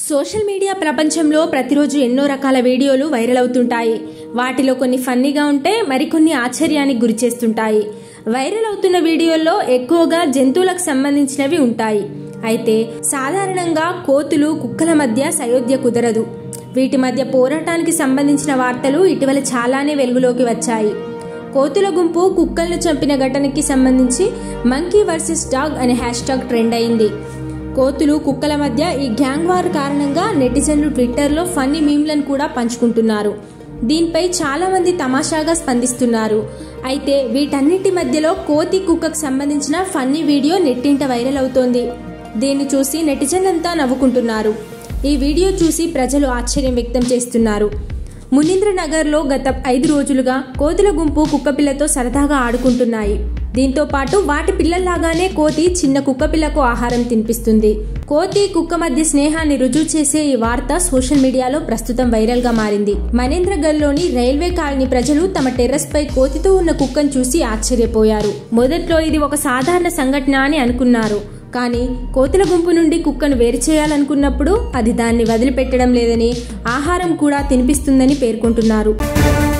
social media ప్రపంచంలో ప్రతిరోజు ఎన్నో రకాల వీడియోలు వైరల్ అవుతుంటాయి వాటిలో కొన్ని ఫన్నీగా ఉంటే మరికొన్ని ఆశ్చర్యానికి గురిచేస్తుంటాయి వైరల్ అవుతున్న వీడియోల్లో ఎక్కువగా జంతువులకు సంబంధించినవి ఉంటాయి అయితే సాధారణంగా కోతులు కుక్కల మధ్య సయోధ్య కుదరదు వీటి మధ్య పోరాటానికి సంబంధించిన వార్తలు ఇటీవల చాలానే వెలుగులోకి వచ్చాయి కోతుల గుంపు కుక్కలను చంపిన ఘటనకి సంబంధించి మంకీ వర్సెస్ డాగ్ అనే హ్యాష్ ట్యాగ్ ట్రెండ్ అయింది కోతులు కుక్కల మధ్య ఈ గ్యాంగ్ వార్ కారణంగా నెటిజన్లు ట్విట్టర్లో ఫన్నీ మీమ్లను కూడా పంచుకుంటున్నారు దీనిపై చాలా మంది తమాషాగా స్పందిస్తున్నారు అయితే వీటన్నిటి మధ్యలో కోతి కుక్కకు సంబంధించిన ఫన్నీ వీడియో నెట్టింట వైరల్ అవుతోంది దీన్ని చూసి నెటిజన్లంతా నవ్వుకుంటున్నారు ఈ వీడియో చూసి ప్రజలు ఆశ్చర్యం వ్యక్తం చేస్తున్నారు మునీంద్రనగర్లో గత ఐదు రోజులుగా కోతుల గుంపు కుక్కపిల్లతో సరదాగా ఆడుకుంటున్నాయి దీంతో పాటు వాటి పిల్లల్లాగానే కోతి చిన్న కుక్కపిల్లకు ఆహారం తినిపిస్తుంది కోతి కుక్క మధ్య స్నేహాన్ని రుజువు చేసే ఈ వార్త సోషల్ మీడియాలో ప్రస్తుతం వైరల్ గా మారింది మనేంద్రగర్లోని రైల్వే కాలనీ ప్రజలు తమ టెర్రస్ పై కోతితో ఉన్న కుక్కను చూసి ఆశ్చర్యపోయారు మొదట్లో ఇది ఒక సాధారణ సంఘటన అని అనుకున్నారు కానీ కోతుల గుంపు నుండి కుక్కను వేరు చేయాలనుకున్నప్పుడు అది దాన్ని వదిలిపెట్టడం లేదని ఆహారం కూడా తినిపిస్తుందని పేర్కొంటున్నారు